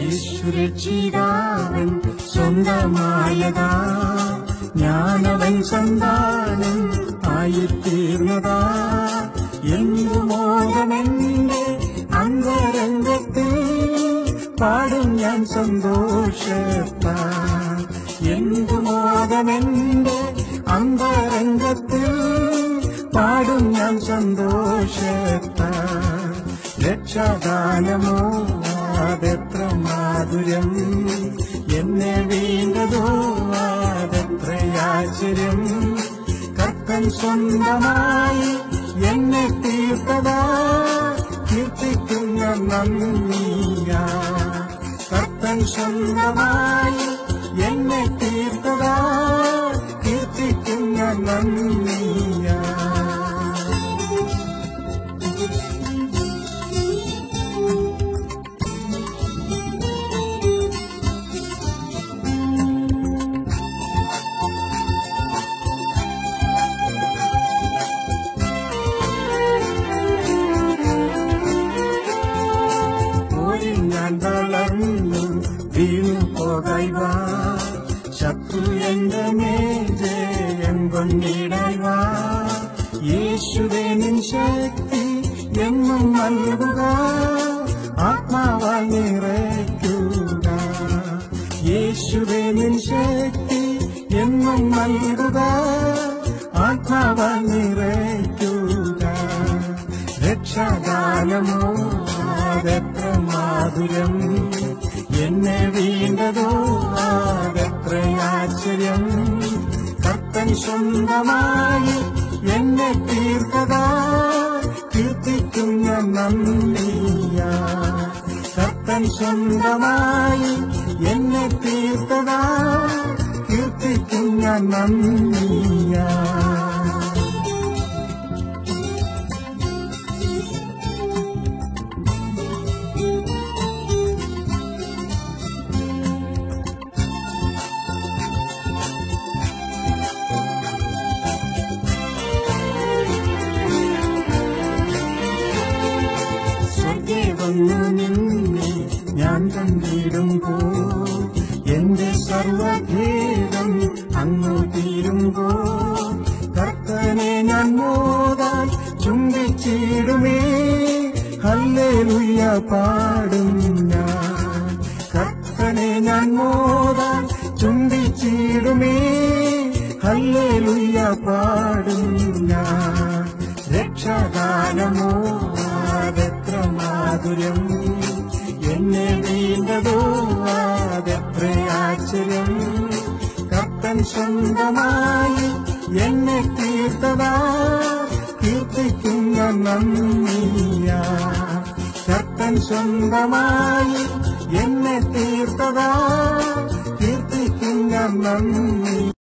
യേശുരക്ഷിതാവൻ സ്വന്തമായതാ ഞാനവൻ സന്താനം ആയിത്തീർന്നതാ എന്തു മോഹമെന്റെ അന്തരംഗത്തിൽ പാടും ഞാൻ സന്തോഷത്താ എന്തു മോഹമെന്റെ അന്തരംഗത്തിൽ പാടും ഞാൻ സന്തോഷത്താ രക്ഷാദാനമോ അതെത്ര മാധുര്യം എന്നെ വീണ്ടതോ അതെത്രയാശ്ചര്യം കർത്തൻ സ്വന്തമായി എന്നെ തീർത്തതാ കീർത്തിക്കുന്ന നന്ദിയ കർത്തൻ സ്വന്തമായി എന്നെ തീർത്തതാ കീർത്തിക്കുന്ന നന്ദിയ പോരിൽ ഞാൻ തളർന്നു വീണു പോകൈവാ ശത്രു എന്റെ മേജയം കൊണ്ടിടൈവാ യേശുവേ നിൻ ശക്തി എന്നും നൽകുക ആത്മാവാൽ നിറയ്ക്കുക യേശുവേ നിൻ ശക്തി എന്നും നൽകുക ആത്മാവാൽ നിറയ്ക്കുക രക്ഷാദാനമോ അതെത്ര മാധുര്യം എന്നെ വീണ്ടതോ അതെത്ര ആശ്ചര്യം കർത്തൻ സ്വന്തമായി എന്നെ തീർത്തതാ കീർത്തിക്കുന്ന നന്ദിയ കർത്തൻ സ്വന്തമായി എന്നെ തീർത്തതാ കീർത്തിക്കുന്ന നന്ദിയ സ്വർഗേ വന്നു നിന്നെ ഞാൻ കണ്ടിടുമ്പോ എന്റെ സർവഭേദം അങ്ങു തീരുമ്പോ കർത്തനെ ഞാൻ മോതാൻ ചുംബിച്ചിടുമേ ഹല്ലേലൂയ പാടും ഞാൻ കർത്തനെ ഞാൻ മോതാൻ ചുംബിച്ചിടുമേ ഹല്ലേലൂയ പാടും ഞാൻ രക്ഷാദാനമോ അതെത്ര മാധുര്യം എന്നെ വീണ്ടതോ അതെത്ര ആശ്ചര്യം കർത്തൻ സ്വന്തമായി എന്നെ തീർത്തതാ കീർത്തിക്കുന്ന നന്ദിയ കർത്തൻ സ്വന്തമായി എന്നെ തീർത്തതാ കീർത്തിക്കുന്ന നന്ദി